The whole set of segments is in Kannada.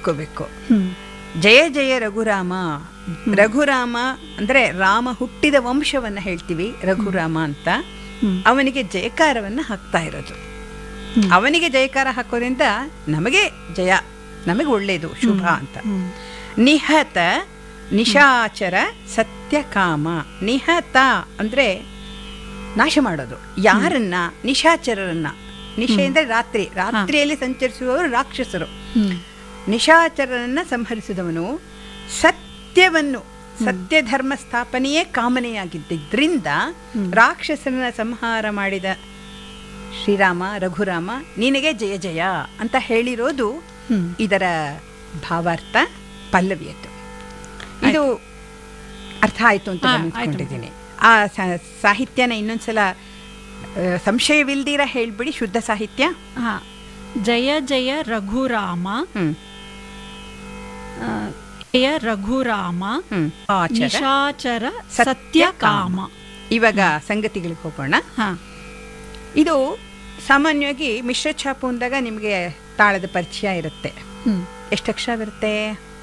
ತಿಳ್ಕೋಬೇಕು ಹ್ಮ್ ಜಯ ಜಯ ರಘುರಾಮ ರಘುರಾಮ ಅಂದ್ರೆ ರಾಮ ಹುಟ್ಟಿದ ವಂಶವನ್ನ ಹೇಳ್ತೀವಿ ರಘುರಾಮ ಅಂತ ಹ್ಮ್. ಅವನಿಗೆ ಜಯಕಾರವನ್ನ ಹಾಕ್ತಾ ಇರೋದು ಅವನಿಗೆ ಜಯಕಾರ ಹಾಕೋದ್ರಿಂದ ನಮಗೆ ಜಯ ನಮಗೆ ಒಳ್ಳೇದು ಶುಭ ಅಂತ ಹ್ಮ್. ನಿಹತ ನಿಶಾಚರ ಸತ್ಯಕಾಮ ನಿಹತ ಅಂದ್ರೆ ನಾಶ ಮಾಡೋದು ಯಾರನ್ನ ನಿಶಾಚರರನ್ನ ನಿಶೆ ಅಂದ್ರೆ ರಾತ್ರಿ ರಾತ್ರಿಯಲ್ಲಿ ಸಂಚರಿಸುವವರು ರಾಕ್ಷಸರು ಹ್ಮ್. ನಿಶಾಚರರನ್ನ ಸಂಹರಿಸಿದವನು ಸತ್ಯವನ್ನು ಸತ್ಯ ಧರ್ಮ ಸ್ಥಾಪನೆಯೇ ಕಾಮನೆಯಾಗಿದ್ದರಿಂದ ರಾಕ್ಷಸರನ್ನ ಸಂಹಾರ ಮಾಡಿದ ಶ್ರೀರಾಮ ರಘುರಾಮ ನಿನಗೆ ಜಯ ಜಯ ಅಂತ ಹೇಳಿರೋದು ಹ್ಮ್. ಇದರ ಭಾವಾರ್ಥ ಪಲ್ಲವಿಯದ್ದು ಇದು ಅರ್ಥ ಆಯ್ತು ಅಂತ ಹಾ, ಗಮನಿಸ್ಕೊಂಡಿದ್ದೀನಿ ಆ ಸ- ಸಾಹಿತ್ಯನ ಇನ್ನೊಂದ್ಸಲ ಆ, ಸಂಶಯವಿಲ್ದಿರ ಹೇಳ್ಬಿಡಿ ಶುದ್ಧ ಸಾಹಿತ್ಯ ಹಾ ಜಯ ಜಯ ರಘುರಾಮ ಹ್ಮ್ ಆ, ಜಯ ರಘುರಾಮ ಹ್ಮ್ ಆಚರ ನಿಶಾಚರ ಸತ್ಯ ಸತ್ಯಕಾಮ ಇವಾಗ ಸಂಗತಿಗಳಿಗೆ ಹೋಗೋಣ ಹಾ ಇದು ಸಾಮಾನ್ಯವಾಗಿ ಮಿಶ್ರ ಛಾಪು ಅಂದಾಗ ನಿಮಗೆ ತಾಳದ ಪರಿಚಯ ಇರುತ್ತೆ ಹ್ಮ್ ಎಷ್ಟು ಅಕ್ಷರವಿರುತ್ತೆ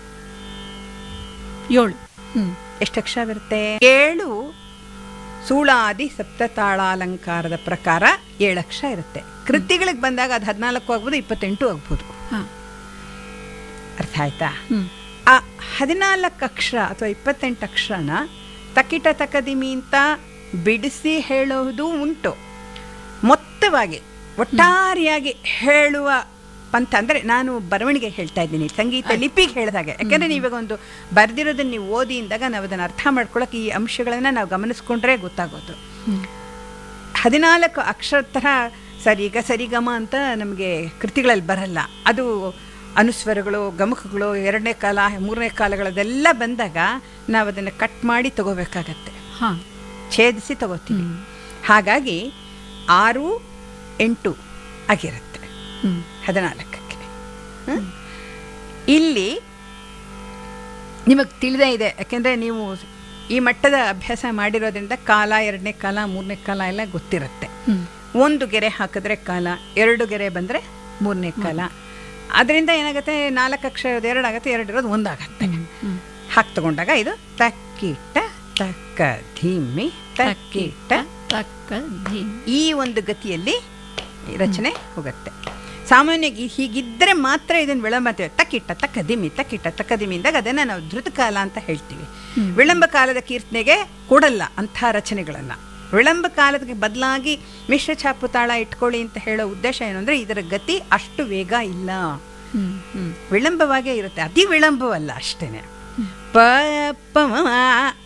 ಏಳು ಹ್ಮ್ ಎಷ್ಟು ಅಕ್ಷರವಿರುತ್ತೆ ಏಳು ಸೂಳಾದಿ ಸಪ್ತತಾಳಾಲಂಕಾರದ ಪ್ರಕಾರ ಏಳು ಅಕ್ಷರ ಇರುತ್ತೆ ಕೃತಿಗಳಿಗೆ ಬಂದಾಗ ಅದು ಹದಿನಾಲ್ಕು ಆಗ್ಬೋದು ಇಪ್ಪತ್ತೆಂಟು ಆಗ್ಬೋದು ಹಾ ಅರ್ಥ ಆಯ್ತಾ ಹ್ಮ್ ಆ ಹದಿನಾಲ್ಕು ಅಕ್ಷರ ಅಥವಾ ಇಪ್ಪತ್ತೆಂಟು ಅಕ್ಷರನ ತಕಿಟ ತಕದಿಮಿ ಅಂತ ಬಿಡಿಸಿ ಹೇಳೋದು ಉಂಟು ಮೊತ್ತವಾಗಿ ಒಟ್ಟಾರೆಯಾಗಿ ಹೇಳುವ ಪಂಥ ಅಂದರೆ ನಾನು ಬರವಣಿಗೆ ಹೇಳ್ತಾ ಇದ್ದೀನಿ ಸಂಗೀತ ಲಿಪಿಗೆ ಹೇಳಿದಾಗೆ ಯಾಕೆಂದರೆ ನೀವಾಗ ಒಂದು ಬರೆದಿರೋದನ್ನ ನೀವು ಓದಿ ಇಂದಾಗ ನಾವು ಅದನ್ನು ಅರ್ಥ ಮಾಡ್ಕೊಳ್ಳೋಕೆ ಈ ಅಂಶಗಳನ್ನು ನಾವು ಗಮನಿಸ್ಕೊಂಡ್ರೆ ಗೊತ್ತಾಗೋದು ಹ್ಮ್ ಹದಿನಾಲ್ಕು ಅಕ್ಷರ ಥರ ಸರಿಗ ಸರಿಗಮ ಅಂತ ನಮಗೆ ಕೃತಿಗಳಲ್ಲಿ ಬರಲ್ಲ ಅದು ಅನುಸ್ವರಗಳು ಗಮಕಗಳು ಎರಡನೇ ಕಾಲ ಮೂರನೇ ಕಾಲಗಳದೆಲ್ಲ ಬಂದಾಗ ನಾವು ಅದನ್ನು ಕಟ್ ಮಾಡಿ ತಗೋಬೇಕಾಗತ್ತೆ ಹಾ ಛೇದಿಸಿ ತಗೋತೀವಿ ಹಾಗಾಗಿ ಆರು ಎಂಟು ಆಗಿರುತ್ತೆ ಹ್ಮ್ ಹದಿನಾಲ್ಕಕ್ಕೆ ಹ್ಮ್? ಇಲ್ಲಿ ನಿಮಗೆ ತಿಳಿದೇ ಇದೆ ಯಾಕೆಂದರೆ ನೀವು ಈ ಮಟ್ಟದ ಅಭ್ಯಾಸ ಮಾಡಿರೋದ್ರಿಂದ ಕಾಲ ಎರಡನೇ ಕಾಲ ಮೂರನೇ ಕಾಲ ಎಲ್ಲ ಗೊತ್ತಿರುತ್ತೆ ಹ್ಮ್ ಒಂದು ಗೆರೆ ಹಾಕಿದ್ರೆ ಕಾಲ ಎರಡು ಗೆರೆ ಬಂದರೆ ಮೂರನೇ ಕಾಲ ಅದರಿಂದ ಏನಾಗುತ್ತೆ ನಾಲ್ಕು ಅಕ್ಷರ ಇರೋದು ಎರಡು ಆಗುತ್ತೆ ಎರಡು ಇರೋದು ಒಂದಾಗತ್ತೆ ಹ್ಮ್ ಹಾಕಿ ತಗೊಂಡಾಗ ಇದು ತಕ್ಕಿಟ ತಕ್ಕ ಧೀಮಿ ತಕ್ಕಿಟ ತಕ್ಕ ಧೀಮ್ ಈ ಒಂದು ಗತಿಯಲ್ಲಿ ಈ ರಚನೆ ಹೋಗುತ್ತೆ ಸಾಮಾನ್ಯವಾಗಿ ಹೀಗಿದ್ದರೆ ಮಾತ್ರ ಇದನ್ನು ವಿಳಂಬ ಅಂತೀವಿ ತಕ್ಕಿಟ್ಟ ತಕ್ಕದಿಮಿ ತಕ್ಕಿಟ್ಟ ತಕ್ಕದಿಮಿ ಅಂದಾಗ ಅದನ್ನು ನಾವು ಧೃತಕಾಲ ಅಂತ ಹೇಳ್ತೀವಿ ವಿಳಂಬ ಕಾಲದ ಕೀರ್ತನೆಗೆ ಕೊಡಲ್ಲ ಅಂಥ ರಚನೆಗಳನ್ನು ವಿಳಂಬ ಕಾಲದ ಬದಲಾಗಿ ಮಿಶ್ರ ಛಾಪು ತಾಳ ಇಟ್ಕೊಳ್ಳಿ ಅಂತ ಹೇಳೋ ಉದ್ದೇಶ ಏನು ಅಂದರೆ ಇದರ ಗತಿ ಅಷ್ಟು ವೇಗ ಇಲ್ಲ ಹ್ಮ್ ಹ್ಮ್ ವಿಳಂಬವಾಗೇ ಇರುತ್ತೆ ಅತಿ ವಿಳಂಬವಲ್ಲ ಅಷ್ಟೇನೆ ಪ ಪ ಮ ಮ.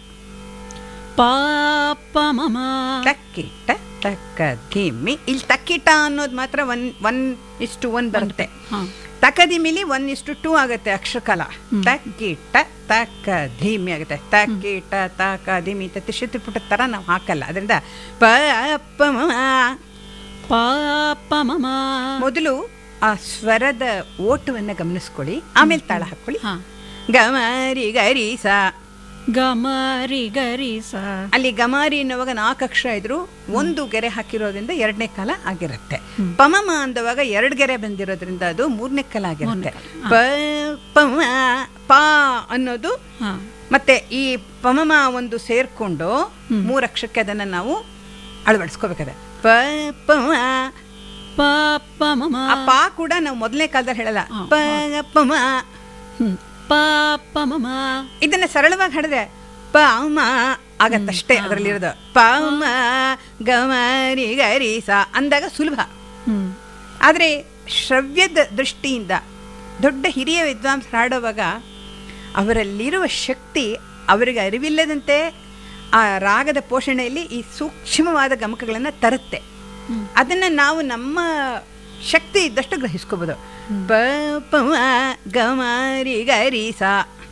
ಪಾಪ ಮಮ ತಕ್ಕಿಟ ತಕ್ಕ ಧಿಮ್ಮಿ ಇಲ್ಲಿ ತಕ್ಕಿಟ ಅನ್ನೋದು ಮಾತ್ರ ಒನ್ ಒನ್ ಇಷ್ಟು ಒನ್ ಬರುತ್ತೆ ಹಾ ತಕದಿಮಿಲಿ ಒನ್ ಇಷ್ಟು ಟೂ ಆಗುತ್ತೆ ಅಕ್ಷರಕಾಲ ತಕ್ಕಿಟ ತಕ್ಕ ಧೀಮಿ ಆಗುತ್ತೆ ತಕ್ಕಿಟ ತಕ ಧಿಮಿ ಅಂತ ಶ್ರುತಿ ಪುಟ ಥರ ನಾವು ಹಾಕಲ್ಲ ಅದರಿಂದ ಪ ಪ ಮ ಮ. ಪಾಪ ಮಮ ಮೊದಲು ಆ ಸ್ವರದ ಓಟವನ್ನು ಗಮನಿಸ್ಕೊಳ್ಳಿ ಆಮೇಲೆ ತಾಳ ಹಾಕೊಳ್ಳಿ ಹಾ ಗಮರಿ ಗರಿ ಸ ಗಮರಿ ಗರಿ ಸ ಅಲ್ಲಿ ಗಮಾರಿ ಎನ್ನುವಾಗ ನಾಲ್ಕು ಅಕ್ಷರ ಇದ್ರು ಒಂದು ಗೆರೆ ಹಾಕಿರೋದ್ರಿಂದ ಎರಡನೇ ಕಾಲ ಆಗಿರುತ್ತೆ ಪಮಮ ಅಂದವಾಗ ಎರಡು ಗೆರೆ ಬಂದಿರೋದ್ರಿಂದ ಅದು ಮೂರನೇ ಕಾಲ ಆಗಿರುತ್ತೆ ಪ ಪಮ ಪಾ ಅನ್ನೋದು ಹಾ ಮತ್ತೆ ಈ ಪಮಮ ಒಂದು ಸೇರ್ಕೊಂಡು ಮೂರು ಅಕ್ಷರಕ್ಕೆ ಅದನ್ನ ನಾವು ಅಳವಡಿಸ್ಕೋಬೇಕಾದ್ರೆ ಪ ಪಮ ಪಾಪ ಮಮ ಆ ಪಾ ಕೂಡ ನಾವು ಮೊದಲನೇ ಕಾಲದಲ್ಲಿ ಹೇಳಲ್ಲ ಹಾ, ಪ ಪಮ ಹ್ಮ್. ಪಾಪ ಮಮ ಇದನ್ನ ಸರಳವಾಗಿ ಹಾಡಿದ್ರೆ ಪ ಮ ಆಗತ್ತಷ್ಟೇ ಅದರಲ್ಲಿರೋದು ಪ ಮ ಗಮರಿ ಗರಿ ಸ ಅಂದಾಗ ಸುಲಭ ಹ್ಮ್ ಆದರೆ ಶ್ರವ್ಯದ ದೃಷ್ಟಿಯಿಂದ ದೊಡ್ಡ ಹಿರಿಯ ವಿದ್ವಾಂಸರು ಹಾಡುವಾಗ ಅವರಲ್ಲಿರುವ ಶಕ್ತಿ ಅವರಿಗೆ ಅರಿವಿಲ್ಲದಂತೆ ಆ ರಾಗದ ಪೋಷಣೆಯಲ್ಲಿ ಈ ಸೂಕ್ಷ್ಮವಾದ ಗಮಕಗಳನ್ನು ತರುತ್ತೆ ಅದನ್ನು ನಾವು ನಮ್ಮ ಶಕ್ತಿ ಇದ್ದಷ್ಟು ಗ್ರಹಿಸ್ಕೋಬೋದು ಪ ಪ ಮ ಗಮರಿ ಗರಿ ಸ